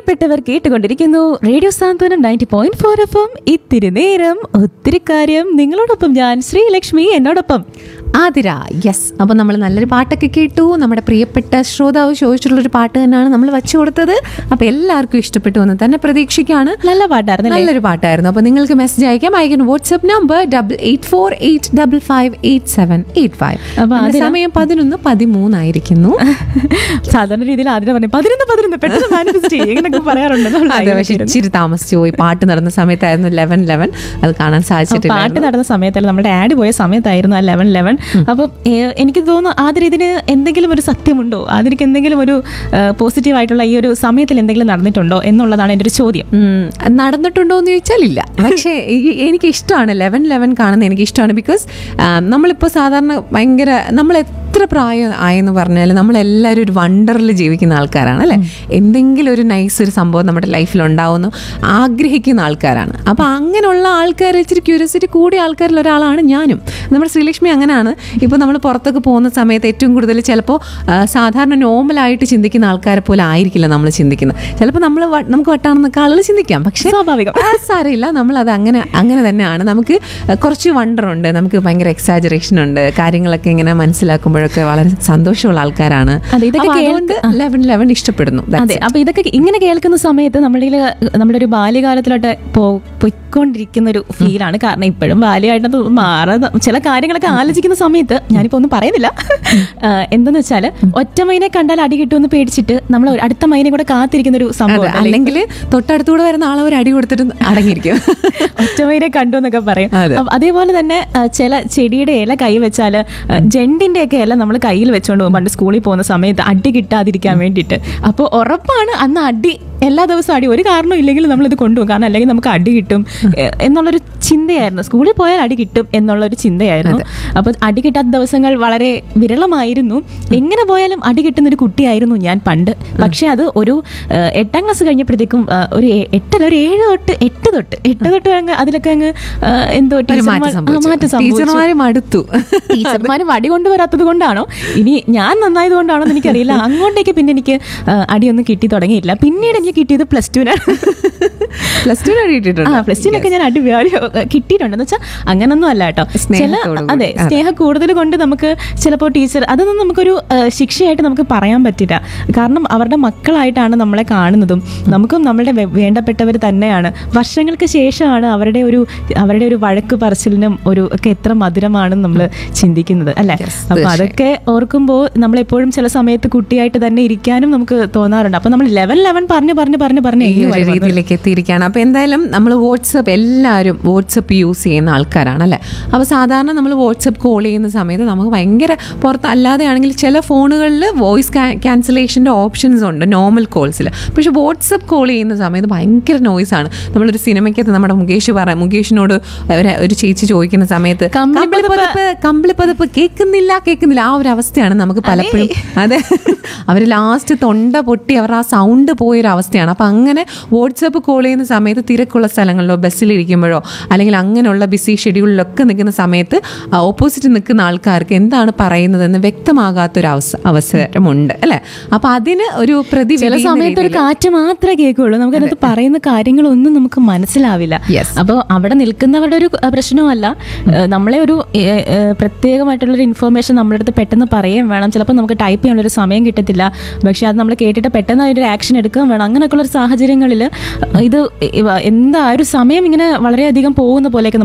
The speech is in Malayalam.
പ്രിയപ്പെട്ടവർ കേട്ടുകൊണ്ടിരിക്കുന്നു radio Santhwanam ninety point four F M ഇത്തിരി നേരം ഒത്തിരി കാര്യം നിങ്ങളോടൊപ്പം ഞാൻ ശ്രീലക്ഷ്മി എന്നോടൊപ്പം ആതിര യെസ് അപ്പോൾ നമ്മൾ നല്ലൊരു പാട്ടൊക്കെ കേട്ടു നമ്മുടെ പ്രിയപ്പെട്ട ശ്രോതാവ് ചോദിച്ചിട്ടുള്ളൊരു പാട്ട് തന്നെയാണ് നമ്മൾ വെച്ചു കൊടുത്തത് അപ്പോൾ എല്ലാവർക്കും ഇഷ്ടപ്പെട്ടു എന്ന് തന്നെ പ്രതീക്ഷിക്കുകയാണ് നല്ല പാട്ടായിരുന്നു നല്ലൊരു പാട്ടായിരുന്നു അപ്പോൾ നിങ്ങൾക്ക് മെസ്സേജ് അയക്കാം അയക്കുന്ന WhatsApp number double eight four eight double five eight seven eight five അപ്പൊ ആതിര- സമയം പതിനൊന്ന് പതിമൂന്നായിരിക്കുന്നു സാധാരണ രീതിയിൽ ആദ്യം പറഞ്ഞു പതിനൊന്ന് പതിനൊന്ന് പെട്ടെന്ന് മാനിഫെസ്റ്റ് ചെയ്യും ഇങ്ങനെയൊക്കെ പറയാറുണ്ട് നമ്മൾ അതെ പക്ഷെ ഇച്ചിരി താമസിച്ചു പോയി പാട്ട് നടന്ന സമയത്തായിരുന്നു ലെവൻ ലെവൻ അത് കാണാൻ പാട്ട് സാധിച്ചിട്ടില്ല നടന്ന സമയത്തല്ല നമ്മുടെ ആഡ് പോയ സമയത്തായിരുന്നു ആ ലെവൻ ലെവൻ അപ്പം ഏഹ്, എനിക്ക് തോന്നുന്നു ആദ്യം ഇതിന് എന്തെങ്കിലും ഒരു സത്യമുണ്ടോ അതിലേക്ക് എന്തെങ്കിലും ഒരു പോസിറ്റീവ് ആയിട്ടുള്ള ഈ ഒരു സമയത്തിൽ എന്തെങ്കിലും നടന്നിട്ടുണ്ടോ എന്നുള്ളതാണ് എൻ്റെ ഒരു ചോദ്യം ഉം, നടന്നിട്ടുണ്ടോ എന്ന് ചോദിച്ചാൽ ഇല്ല പക്ഷേ ഈ- എനിക്ക് ഇഷ്ടമാണ് ലെവൻ ലെവൻ കാണുന്നത് എനിക്ക് ഇഷ്ടമാണ് ബിക്കോസ് നമ്മളിപ്പോൾ സാധാരണ ഭയങ്കര നമ്മൾ എത്ര പ്രായം ആയെന്ന് പറഞ്ഞാൽ നമ്മളെല്ലാവരും ഒരു വണ്ടറിൽ ജീവിക്കുന്ന ആൾക്കാരാണ് അല്ലേ എന്തെങ്കിലും ഒരു നൈസ് ഒരു സംഭവം നമ്മുടെ ലൈഫിൽ ഉണ്ടാവുന്നു ആഗ്രഹിക്കുന്ന ആൾക്കാരാണ് അപ്പോൾ അങ്ങനെയുള്ള ആൾക്കാർ ഇച്ചിരി ക്യൂരിയോസിറ്റി കൂടിയ ആൾക്കാരിൽ ഒരാളാണ് ഞാനും നമ്മുടെ ശ്രീലക്ഷ്മി അങ്ങനെയാണ് ഇപ്പോൾ നമ്മൾ പുറത്തൊക്കെ പോകുന്ന സമയത്ത് ഏറ്റവും കൂടുതൽ ചിലപ്പോൾ സാധാരണ നോർമലായിട്ട് ചിന്തിക്കുന്ന ആൾക്കാരെ പോലെ ആയിരിക്കില്ല നമ്മൾ ചിന്തിക്കുന്നത് ചിലപ്പോൾ നമ്മൾ നമുക്ക് വട്ടാണെന്നൊക്കെ ആളുകൾ ചിന്തിക്കാം പക്ഷേ സ്വാഭാവികം ആ, സാരമില്ല നമ്മൾ അത് അങ്ങനെ അങ്ങനെ തന്നെയാണ് നമുക്ക് കുറച്ച് വണ്ടർ ഉണ്ട് നമുക്ക് ഭയങ്കര എക്സാജറേഷൻ ഉണ്ട് കാര്യങ്ങളൊക്കെ ഇങ്ങനെ മനസ്സിലാക്കുമ്പോഴൊക്കെ വളരെ സന്തോഷമുള്ള ആൾക്കാരാണ് അതെ, ഇതൊക്കെ അപ്പൊ അതുകൊണ്ട് ലെവൻ ലെവൻ ഇഷ്ടപ്പെടുന്നു That's അതെ it. അപ്പൊ ഇതൊക്കെ ഇങ്ങനെ കേൾക്കുന്ന സമയത്ത് നമ്മുടെ കയ്യില് നമ്മുടെ ഒരു ബാല്യകാലത്തിലോട്ട് പോ പൊയ്ക്കൊണ്ടിരിക്കുന്ന ഒരു ഫീലാണ് കാരണം ഇപ്പോഴും ബാല്യമായിട്ട് മാറുന്ന ചില കാര്യങ്ങളൊക്കെ ആലോചിക്കുന്ന സമയത്ത് ഞാനിപ്പോ ഒന്നും പറയുന്നില്ല ആ, എന്തെന്ന് വെച്ചാല് ഒറ്റ മൈനെ കണ്ടാൽ അടി കിട്ടുമെന്ന് പേടിച്ചിട്ട് നമ്മൾ ഒരു അടുത്ത മൈനെ കൂടെ കാത്തിരിക്കുന്ന ഒരു അതെ, സംഭവം അല്ലെങ്കിൽ തൊട്ടടുത്തൂടെ വരുന്ന ആളെ ഒരു അടി കൊടുത്തിട്ട് അടങ്ങിയിരിക്കും ഒറ്റമൈനെ കണ്ടു എന്നൊക്കെ പറയും അതെ. അപ്പൊ അതേപോലെ തന്നെ ആ, ചില ചെടിയുടെ ഇല കൈ വെച്ചാല് ജെണ്ടിന്റെ ഒക്കെ ഇല നമ്മൾ കയ്യിൽ വെച്ചോണ്ട് പോകും പണ്ട് സ്കൂളിൽ പോകുന്ന സമയത്ത് അടി കിട്ടാതിരിക്കാൻ വേണ്ടിയിട്ട് അപ്പോൾ ഉറപ്പാണ് അന്ന് അടി എല്ലാ ദിവസവും അടി ഒരു കാരണം ഇല്ലെങ്കിൽ നമ്മൾ ഇത് കൊണ്ടുപോകും കാരണം അല്ലെങ്കിൽ നമുക്ക് അടി കിട്ടും എ, എന്നുള്ളൊരു ചിന്തയായിരുന്നു സ്കൂളിൽ പോയാൽ അടി കിട്ടും എന്നുള്ളൊരു ചിന്തയായിരുന്നു അപ്പോൾ അടി കിട്ടാത്ത ദിവസങ്ങൾ വളരെ വിരളമായിരുന്നു എങ്ങനെ പോയാലും അടി കിട്ടുന്ന ഒരു കുട്ടിയായിരുന്നു ഞാൻ പണ്ട് പക്ഷെ അത് ഒരു ആ, എട്ടാം ക്ലാസ് കഴിഞ്ഞപ്പോഴത്തേക്കും ആ, ഒരു എ- എട്ടല്ല ഒരു ഏഴ് തൊട്ട് എട്ട് തൊട്ട് എട്ട് തൊട്ട് അങ്ങ് അതിലൊക്കെ അങ്ങ് ആ, എന്തോ ഒരു ടീച്ചർമാർ- മാറ്റം ആ, സംഭവിച്ചു മാറ്റം സംഭവിച്ചു ടീച്ചർമാരും അടുത്തു ടീച്ചർമാര് വടി കൊണ്ടുവരാത്തത് കൊണ്ടാണോ ഇനി ഞാൻ നന്നായത് കൊണ്ടാണോ എന്ന് എനിക്കറിയില്ല അങ്ങോട്ടേക്ക് പിന്നെ എനിക്ക് ആ, അടിയൊന്നും കിട്ടി തുടങ്ങിയില്ല പിന്നീട് എനിക്ക് കിട്ടിയത് പ്ലസ് ടുവിനാണ് പ്ലസ് ടു കിട്ടിയിട്ടുണ്ട് ആ പ്ലസ് ടുവിനൊക്കെ ഞാൻ അടി വേറെ കിട്ടിയിട്ടുണ്ടെന്ന് വെച്ചാൽ അങ്ങനൊന്നും അല്ല കേട്ടോ ചില സ്നേഹത്തോടു കൂടി. അതെ സ്നേഹം കൂടുതൽ കൊണ്ട് നമുക്ക് ചിലപ്പോൾ ടീച്ചർ അതൊന്നും നമുക്കൊരു ആ, ശിക്ഷയായിട്ട് നമുക്ക് പറയാൻ പറ്റില്ല കാരണം അവരുടെ മക്കളായിട്ടാണ് നമ്മളെ കാണുന്നതും നമുക്കും നമ്മളുടെ വേ- വേണ്ടപ്പെട്ടവർ തന്നെയാണ് വർഷങ്ങൾക്ക് ശേഷമാണ് അവരുടെ ഒരു അവരുടെ ഒരു വഴക്ക് പറച്ചിലിനും ഒരു ഒക്കെ എത്ര മധുരമാണെന്ന് നമ്മൾ ചിന്തിക്കുന്നത് അല്ലെ Yes, അപ്പൊ അതൊക്കെ ഓർക്കുമ്പോൾ നമ്മളെപ്പോഴും ചില സമയത്ത് കുട്ടിയായിട്ട് തന്നെ ഇരിക്കാനും നമുക്ക് തോന്നാറുണ്ട് അപ്പൊ നമ്മൾ ലെവൻ ലെവൻ പറഞ്ഞ് പറഞ്ഞ് പറഞ്ഞ് പറഞ്ഞ് ഈ ഈ ഒരു വരുന്നത്. രീതിയിലേക്ക് എത്തിയിരിക്കുകയാണ് അപ്പോൾ എന്തായാലും നമ്മൾ വാട്സപ്പ് എല്ലാവരും വാട്സപ്പ് യൂസ് ചെയ്യുന്ന ആൾക്കാരാണ് അല്ലേ അപ്പോൾ സാധാരണ നമ്മൾ വാട്സപ്പ് കോൾ ചെയ്യുന്ന സമയത്ത് നമുക്ക് ഭയങ്കര പുറത്ത് അല്ലാതെ ആണെങ്കിൽ ചില ഫോണുകളിൽ വോയിസ് ക്യാൻസലേഷൻ്റെ ഓപ്ഷൻസ് ഉണ്ട് നോർമൽ കോൾസിൽ പക്ഷേ വാട്സപ്പ് കോൾ ചെയ്യുന്ന സമയത്ത് ഭയങ്കര നോയ്സ് ആണ് നമ്മളൊരു സിനിമയ്ക്കകത്ത് നമ്മുടെ മുകേഷ് പറ മുകേഷിനോട് ഒരു ഒരു ചേച്ചി ചോദിക്കുന്ന സമയത്ത് കമ്പിളി കമ്പിളിപ്പതപ്പ് കമ്പിളിപ്പതപ്പ് കേൾക്കുന്നില്ല കേൾക്കുന്നില്ല ആ ഒരു അവസ്ഥയാണ് നമുക്ക് പലപ്പോഴും അതെ അവർ ലാസ്റ്റ് തൊണ്ട പൊട്ടി അവർ ആ സൗണ്ട് പോയൊരു അവസ്ഥയാണ് അപ്പം അങ്ങനെ വാട്സപ്പ് കോൾ ചെയ്യുന്ന സമയത്ത് തിരക്കുള്ള സ്ഥലങ്ങളിലോ ബസ്സിലിരിക്കുമ്പോഴോ അല്ലെങ്കിൽ അങ്ങനെയുള്ള ബിസി ഷെഡ്യൂളിലൊക്കെ നിൽക്കുന്ന സമയത്ത് ഓപ്പോസിറ്റ് നിൽക്കുന്ന ആൾക്കാർക്ക് എന്താണ് പറയുന്നതെന്ന് വ്യക്തമാകാത്തൊരു അവസ അവസരമുണ്ട് അല്ലേ അപ്പം അതിന് ഒരു പ്രതിവിധി ചില എന്ന സമയത്ത് ഒരു രീതിയിൽ- കാറ്റ് മാത്രമേ കേൾക്കുള്ളൂ നമുക്കതിനകത്ത് പറയുന്ന കാര്യങ്ങളൊന്നും നമുക്ക് മനസ്സിലാവില്ല Yes. അപ്പോൾ അവിടെ നിൽക്കുന്നവരുടെ ഒരു അഹ്, പ്രശ്നവുമല്ല ഏഹ്, നമ്മളെ ഒരു ഏഹ്, ഏഹ്, പ്രത്യേകമായിട്ടുള്ള ഒരു ഇൻഫർമേഷൻ നമ്മുടെ അടുത്ത് പെട്ടെന്ന് പറയുകയും വേണം ചിലപ്പോൾ നമുക്ക് ടൈപ്പ് ചെയ്യാനുള്ള ഒരു സമയം കിട്ടത്തില്ല പക്ഷെ അത് നമ്മൾ കേട്ടിട്ട് പെട്ടെന്ന് അതിന്റെ ഒരു ആക്ഷൻ എടുക്കുകയും വേണം അങ്ങനെയൊക്കെയുള്ള ഒരു സാഹചര്യങ്ങളിൽ ഇത് ഇവ- എന്താ ആ ഒരു സമയം ഇങ്ങനെ വളരെയധികം പോകുന്ന പോലെയൊക്കെ നമുക്ക്